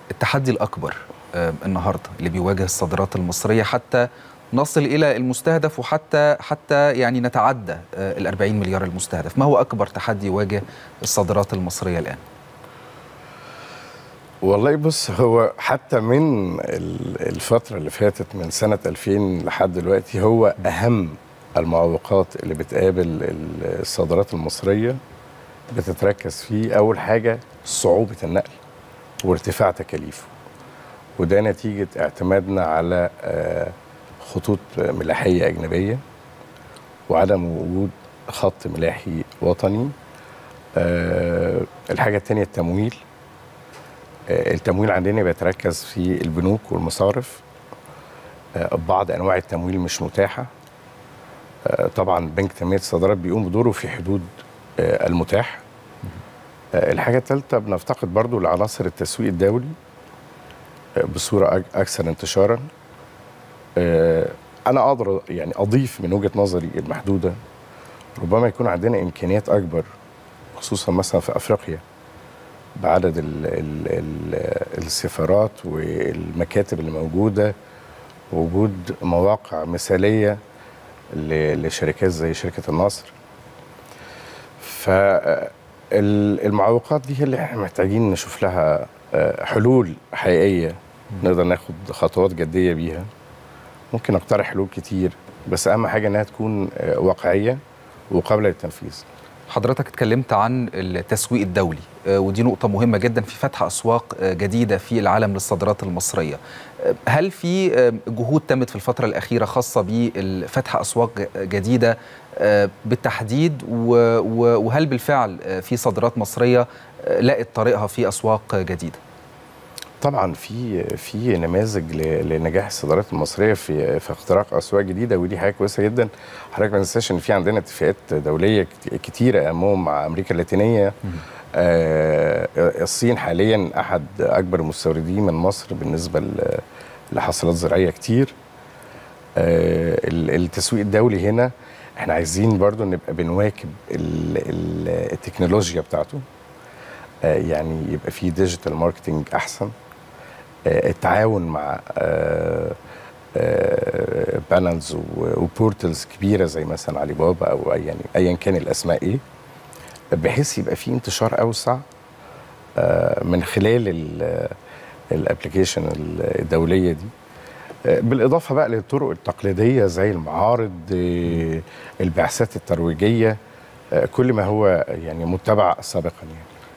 التحدي الأكبر النهاردة اللي بيواجه الصادرات المصرية حتى نصل إلى المستهدف وحتى حتى يعني نتعدى ال 40 مليار المستهدف ما هو أكبر تحدي يواجه الصادرات المصرية الآن؟ والله بص هو حتى من الفترة اللي فاتت من سنة 2000 لحد دلوقتي هو أهم المعوقات اللي بتقابل الصادرات المصرية بتتركز فيه أول حاجة صعوبة النقل وارتفاع تكاليفه وده نتيجة اعتمادنا على خطوط ملاحية أجنبية وعدم وجود خط ملاحي وطني الحاجة التانية التمويل التمويل عندنا بيتركز في البنوك والمصارف بعض انواع التمويل مش متاحه طبعا بنك تنميه الصادرات بيقوم بدوره في حدود المتاح الحاجه الثالثه بنفتقد برضو لعناصر التسويق الدولي بصوره اكثر انتشارا انا اقدر يعني اضيف من وجهه نظري المحدوده ربما يكون عندنا امكانيات اكبر خصوصا مثلا في افريقيا بعدد ال ال ال السفارات والمكاتب اللي موجوده وجود مواقع مثاليه لشركات زي شركه النصر فالمعوقات دي هي اللي احنا محتاجين نشوف لها حلول حقيقيه نقدر ناخد خطوات جديه بيها ممكن اقترح حلول كتير بس اهم حاجه انها تكون واقعيه وقابله للتنفيذ حضرتك اتكلمت عن التسويق الدولي ودي نقطة مهمة جدا في فتح أسواق جديدة في العالم للصادرات المصرية هل في جهود تمت في الفترة الأخيرة خاصة بفتح أسواق جديدة بالتحديد وهل بالفعل في صادرات مصرية لقت طريقها في أسواق جديدة؟ طبعا في في نماذج لنجاح الصادرات المصريه في في اختراق اسواق جديده ودي حاجه كويسه جدا حضرتك ما تنساش ان في عندنا اتفاقات دوليه كتيره امام مع امريكا اللاتينيه آه الصين حاليا احد اكبر المستوردين من مصر بالنسبه لحصلات زراعيه كتير آه التسويق الدولي هنا احنا عايزين برضو نبقى بنواكب التكنولوجيا بتاعته آه يعني يبقى في ديجيتال ماركتنج احسن التعاون مع بانلز وبورتلز كبيره زي مثلا علي بابا او يعني ايا كان الاسماء ايه بحيث يبقى في انتشار اوسع من خلال الابلكيشن الدوليه دي بالاضافه بقى للطرق التقليديه زي المعارض البعثات الترويجيه كل ما هو يعني متبع سابقا يعني